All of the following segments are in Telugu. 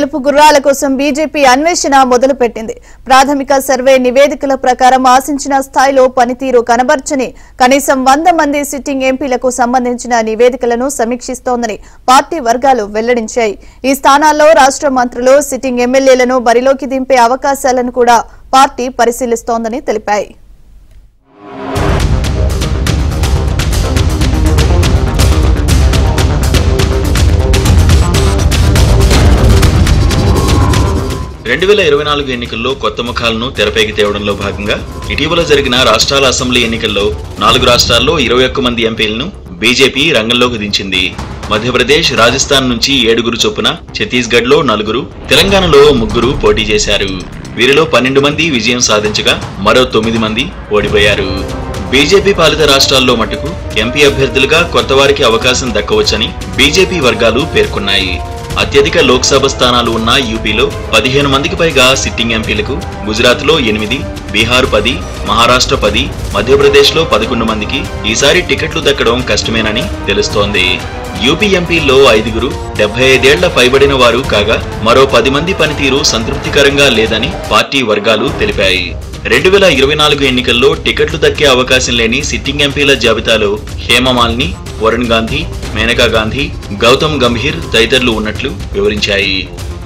గెలుపు గుర్రాల కోసం బీజేపీ అన్వేషణ మొదలుపెట్టింది ప్రాథమిక సర్వే నివేదికల ప్రకారం ఆశించిన స్థాయిలో పనితీరు కనబర్చని కనీసం వంద మంది సిట్టింగ్ ఎంపీలకు సంబంధించిన నివేదికలను సమీక్షిస్తోందని పార్టీ వర్గాలు వెల్లడించాయి ఈ స్థానాల్లో రాష్ట్ర మంత్రులు సిట్టింగ్ ఎమ్మెల్యేలను బరిలోకి దింపే అవకాశాలను కూడా పార్టీ పరిశీలిస్తోందని తెలిపాయి రెండు వేల ఇరవై నాలుగు ఎన్నికల్లో కొత్త ముఖాలను తెరపైకి తేవడంలో భాగంగా ఇటీవల జరిగిన రాష్ట్రాల అసెంబ్లీ ఎన్నికల్లో నాలుగు రాష్ట్రాల్లో ఇరవై ఒక్క మంది ఎంపీలను బీజేపీ రంగంలోకి దించింది మధ్యప్రదేశ్ రాజస్థాన్ నుంచి ఏడుగురు చొప్పున ఛత్తీస్గఢ్ లో నలుగురు తెలంగాణలో ముగ్గురు పోటీ చేశారు వీరిలో పన్నెండు మంది విజయం సాధించగా మరో తొమ్మిది మంది ఓడిపోయారు బీజేపీ పాలిత రాష్ట్రాల్లో మటుకు ఎంపీ అభ్యర్థులుగా కొత్త వారికి అవకాశం దక్కవచ్చని బీజేపీ వర్గాలు పేర్కొన్నాయి అత్యధిక లోక్సభ స్థానాలు ఉన్న యూపీలో పదిహేను మందికి పైగా సిట్టింగ్ ఎంపీలకు గుజరాత్లో ఎనిమిది బీహార్ పది మహారాష్ట్ర పది మధ్యప్రదేశ్లో పదకొండు మందికి ఈసారి టికెట్లు దక్కడం కష్టమేనని తెలుస్తోంది యూపీ ఎంపీల్లో ఐదుగురు డెబ్బై ఐదేళ్ల పైబడిన వారు కాగా మరో పది మంది పనితీరు సంతృప్తికరంగా లేదని పార్టీ వర్గాలు తెలిపాయి రెండు వేల ఇరవై నాలుగు ఎన్నికల్లో టికెట్లు దక్కే అవకాశం లేని సిట్టింగ్ ఎంపీల జాబితాలో హేమమాలిని వరుణ్ గాంధీ మేనకా గాంధీ గౌతమ్ గంభీర్ తదితరులు ఉన్నట్లు వివరించాయి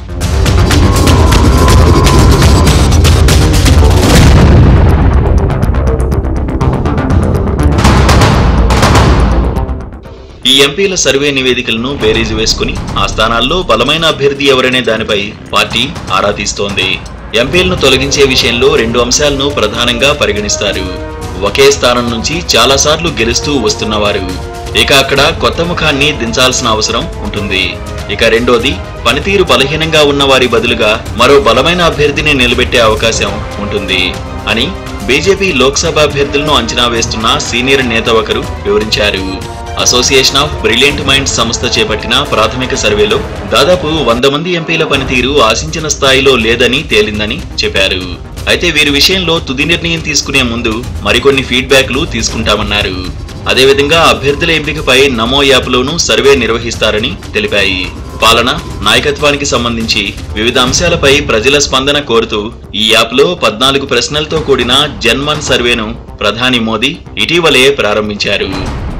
ఈ ఎంపీల సర్వే నివేదికలను బేరీజు వేసుకుని ఆ స్థానాల్లో బలమైన అభ్యర్థి ఎవరనే దానిపై పార్టీ ఆరా తీస్తోంది ఎంపీలను తొలగించే విషయంలో రెండు అంశాలను ప్రధానంగా పరిగణిస్తారు ఒకే స్థానం నుంచి చాలాసార్లు గెలుస్తూ వస్తున్నవారు ఇక అక్కడ కొత్త ముఖాన్ని దించాల్సిన అవసరం ఉంటుంది ఇక రెండోది పనితీరు బలహీనంగా ఉన్న వారి బదులుగా మరో బలమైన అభ్యర్థిని నిలబెట్టే అవకాశం ఉంటుంది అని బీజేపీ లోక్సభ అభ్యర్థులను అంచనా వేస్తున్న సీనియర్ నేత ఒకరు వివరించారు అసోసియేషన్ ఆఫ్ బ్రిలియంట్ మైండ్స్ సంస్థ చేపట్టిన ప్రాథమిక సర్వేలో దాదాపు వంద మంది ఎంపీల పనితీరు ఆశించిన స్థాయిలో లేదని తేలిందని చెప్పారు అయితే వీరి విషయంలో తుది నిర్ణయం తీసుకునే ముందు మరికొన్ని ఫీడ్బ్యాక్లు తీసుకుంటామన్నారు అదేవిధంగా అభ్యర్థుల ఎంపికపై నమో యాప్లోనూ సర్వే నిర్వహిస్తారని తెలిపాయి పాలన నాయకత్వానికి సంబంధించి వివిధ అంశాలపై ప్రజల స్పందన కోరుతూ ఈ యాప్లో పద్నాలుగు ప్రశ్నలతో కూడిన జన్మన్ సర్వేను ప్రధాని మోదీ ఇటీవలే ప్రారంభించారు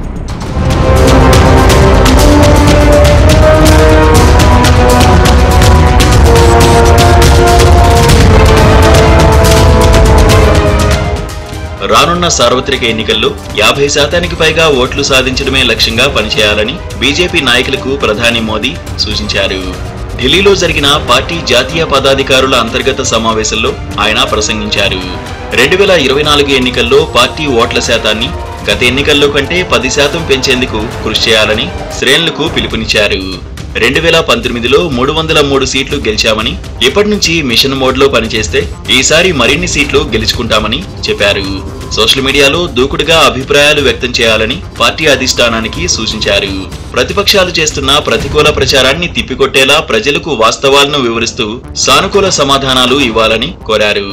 రానున్న సార్వత్రిక ఎన్నికల్లో యాభై శాతానికి పైగా ఓట్లు సాధించడమే లక్ష్యంగా పనిచేయాలని బీజేపీ నాయకులకు ప్రధాని మోదీ సూచించారు ఢిల్లీలో జరిగిన పార్టీ జాతీయ పదాధికారుల అంతర్గత సమావేశంలో ఆయన ప్రసంగించారు రెండు వేల ఇరవై నాలుగు ఎన్నికల్లో పార్టీ ఓట్ల శాతాన్ని గత ఎన్నికల్లో కంటే పది శాతం పెంచేందుకు కృషి చేయాలని శ్రేణులకు పిలుపునిచ్చారు రెండు వేల పంతొమ్మిదిలో మూడు వందల మూడు సీట్లు గెలిచామని ఇప్పటి నుంచి మిషన్ మోడ్ లో పనిచేస్తే ఈసారి మరిన్ని సీట్లు గెలుచుకుంటామని చెప్పారు సోషల్ మీడియాలో దూకుడుగా అభిప్రాయాలు వ్యక్తం చేయాలని పార్టీ అధిష్టానానికి సూచించారు ప్రతిపక్షాలు చేస్తున్న ప్రతికూల ప్రచారాన్ని తిప్పికొట్టేలా ప్రజలకు వాస్తవాలను వివరిస్తూ సానుకూల సమాధానాలు ఇవ్వాలని కోరారు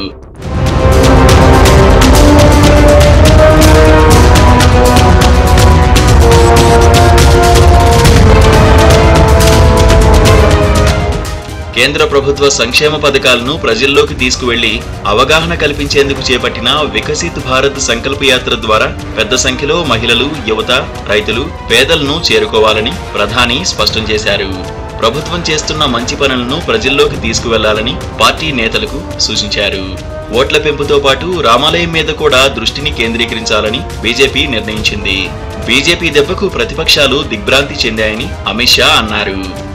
కేంద్ర ప్రభుత్వ సంక్షేమ పథకాలను ప్రజల్లోకి తీసుకువెళ్లి అవగాహన కల్పించేందుకు చేపట్టిన వికసిత్ భారత్ సంకల్ప యాత్ర ద్వారా పెద్ద సంఖ్యలో మహిళలు యువత రైతులు పేదలను చేరుకోవాలని ప్రధాని స్పష్టం చేశారు ప్రభుత్వం చేస్తున్న మంచి పనులను ప్రజల్లోకి తీసుకువెళ్లాలని పార్టీ నేతలకు సూచించారు ఓట్ల పెంపుతో పాటు రామాలయం మీద కూడా దృష్టిని కేంద్రీకరించాలని బీజేపీ నిర్ణయించింది బీజేపీ దెబ్బకు ప్రతిపక్షాలు దిగ్భ్రాంతి చెందాయని అమిత్ షా అన్నారు